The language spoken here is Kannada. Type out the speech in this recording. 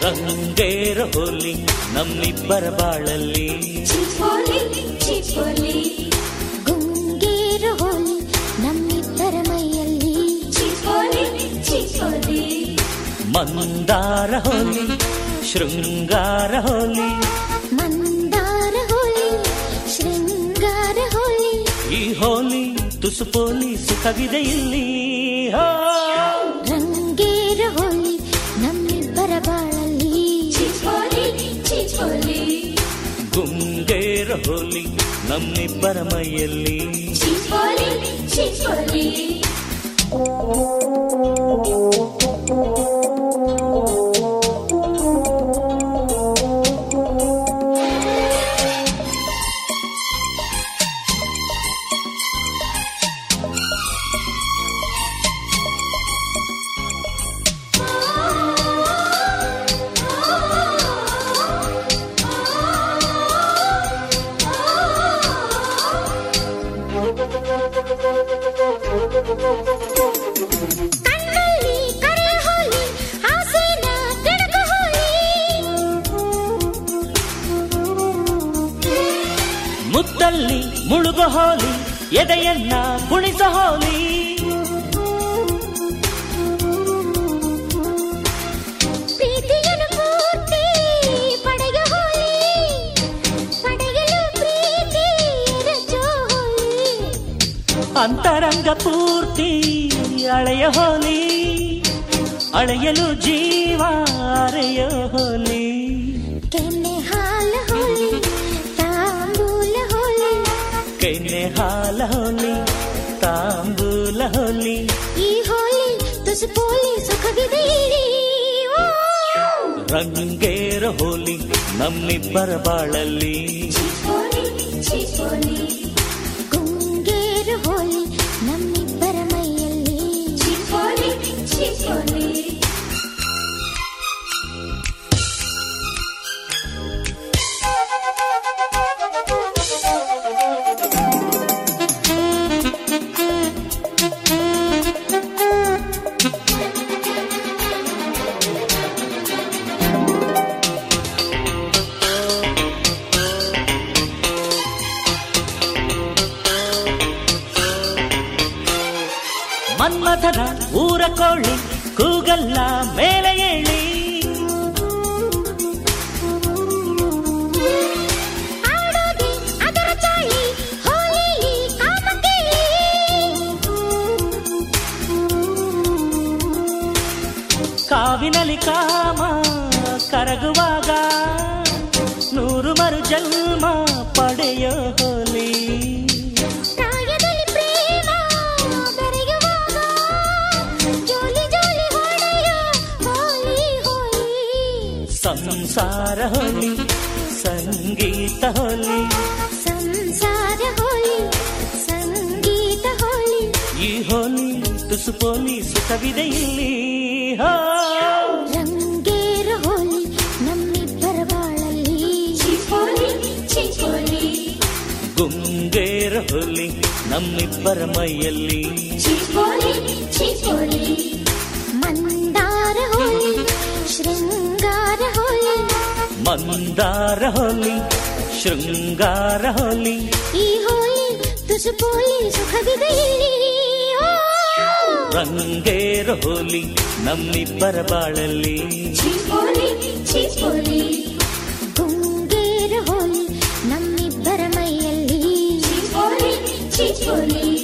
ರಂಗೇರ ಹೋಲಿ ನಮ್ಮಿಬ್ಬರ ಬಾಳಲ್ಲಿ ಚಿಪೋಲಿ ಚಿಪೋಲಿ ಗುಂಗೇರು ಹೋಲಿ ನಮ್ಮಿಬ್ಬರ ಮೈಯಲ್ಲಿ ಚಿಪೋಲಿ ಚಿಪೋಲಿ ಮಂದಾರ ಹೋಲಿ ಶೃಂಗಾರ ಹೋಲಿ ಮಂದಾರ ಹೋಲಿ ಶೃಂಗಾರ ಹೋಲಿ ಈ ಹೋಲಿ ತುಸು ಪೋಲಿ ಸುಖವಿದೆ ಇಲ್ಲಿ ಹೋ. ರಂಗೇರು ಹೋಲಿ ನಮ್ಮಿಬ್ಬರ ಬಾಳಲ್ಲಿ ಚಿಪೋಲಿ ಚಿಪೋಲಿ ಗುಂಗೇರ ಹೋಲಿ ನಮ್ಮಿಬ್ಬರ ಮೈಯಲ್ಲಿ ಚಿಪೋಲಿ ಚಿಪೋಲಿ ಕಣ್ಣಲ್ಲಿ ಕರೆ ಹೋಲಿ ಆಸೆನ ಕೆಡಕ ಹೋಲಿ ಮುತ್ತಲ್ಲಿ ಮುಳುಗ ಹೋಲಿ ಎದೆಯನ್ನ ಕುಣಿಸ ಹೋಲಿ ಪ್ರೀತಿಯನ್ನು ಪೂರ್ತಿ ಪಡೆಯ ಹೋಲಿ ಪಡೆಯಲು ಪ್ರೀತಿ ರಜೋ ಹೋಲಿ ಅಂತರಂಗ ಪೂರ್ತಿ ಅಳೆಯ ಹೋಲಿ ಅಳೆಯಲು ಜೀವ ಅರೆಯ ಹೋಲಿ ಕೆನ್ನೆ ಹಾಲ ಹೋಲಿ ತಾಂಬೂಲ ಹೋಲಿ ಕೆನ್ನೆ ಹಾಲ ಹೋಲಿ ತಾಂಬೂಲ ಹೋಲಿ ಈ ಹೋಲಿ ತುಸು ಪೋಲಿ ಸುಖವಿದೆ ಇಲ್ಲಿ. ಓ! ರಂಗೇರ ಹೋಲಿ ನಮ್ಮಿಬ್ಬರ ಬಾಳಲ್ಲಿ ಚಿಪೋಲಿ ಚಿಪೋಲಿ ಗುಂಗೇರು ಹೋಲಿ ನಮ್ಮಿಬ್ಬರ ಮೈಯಲ್ಲಿ ಚಿಪೋಲಿ ಚಿಪೋಲಿ ಮನ್ಮಥನ ಊರ ಕೋಳಿ ಕೂಗಲ್ಲ ಮೇಲೆ ಏಳಿ ಆಡೋದೆ ಅದರ ಚಾಳಿ ಹೋಲಿಲಿ ಕಾಮಕೇಳಿ ಕಾವಿನಲ್ಲಿ ಕಾಮ ಕರಗುವಾಗ ನೂರು ಮರು ಜನ್ಮ ಪಡೆಯ ಹೋಲಿ ಪ್ರಾಯದಲ್ಲಿ ಪ್ರೇಮ ಬೆರೆಯುವಾಗ ಜೋಲಿ ಜೋಲಿ ಹೊಡೆಯೋ ಹೋಲಿ ಹೋಲಿ ಸಂಸಾರ ಹೋಲಿ ಸಂಗೀತ ಹೋಲಿ ಸಂಸಾರ ಹೋಲಿ ಸಂಗೀತ ಹೋಲಿ ಈ ಹೋಲಿ ತುಸು ಪೋಲಿ ಸುಖವಿದೆ ಇಲ್ಲಿ ಹೋ. ರಂಗೇರು ಹೋಲಿ ನಮ್ಮಿಬ್ಬರ ಬಾಳಲ್ಲಿ ಚಿಪೋಲಿ ಚಿಪೋಲಿ ಗುಂಗೇರ ಹೋಲಿ ನಮ್ಮಿಬ್ಬರ ಮೈಯಲ್ಲಿ ಚಿಪೋಲಿ ಚಿಪೋಲಿ ಮಂದಾರ ಹೋಲಿ ಶೃಂಗಾರ ಹೋಲಿ ಮಂದಾರ ಹೋಲಿ ಶೃಂಗಾರ ಹೋಲಿ ಈ ಹೋಲಿ ತುಸು ಪೋಲಿ ಸುಖವಿದೆ ಇಲ್ಲಿ. ಓ! ರಂಗೇರ ಹೋಲಿ ನಮ್ಮಿಬ್ಬರ ಬಾಳಲ್ಲಿ ಚಿಪೋಲಿ ಚಿಪೋಲಿ ಗುಂಗೇರು ಹೋಲಿ ನಮ್ಮಿಬ್ಬರ ಮೈಯಲ್ಲಿ ಚಿಪೋಲಿ ಚಿಪೋಲಿ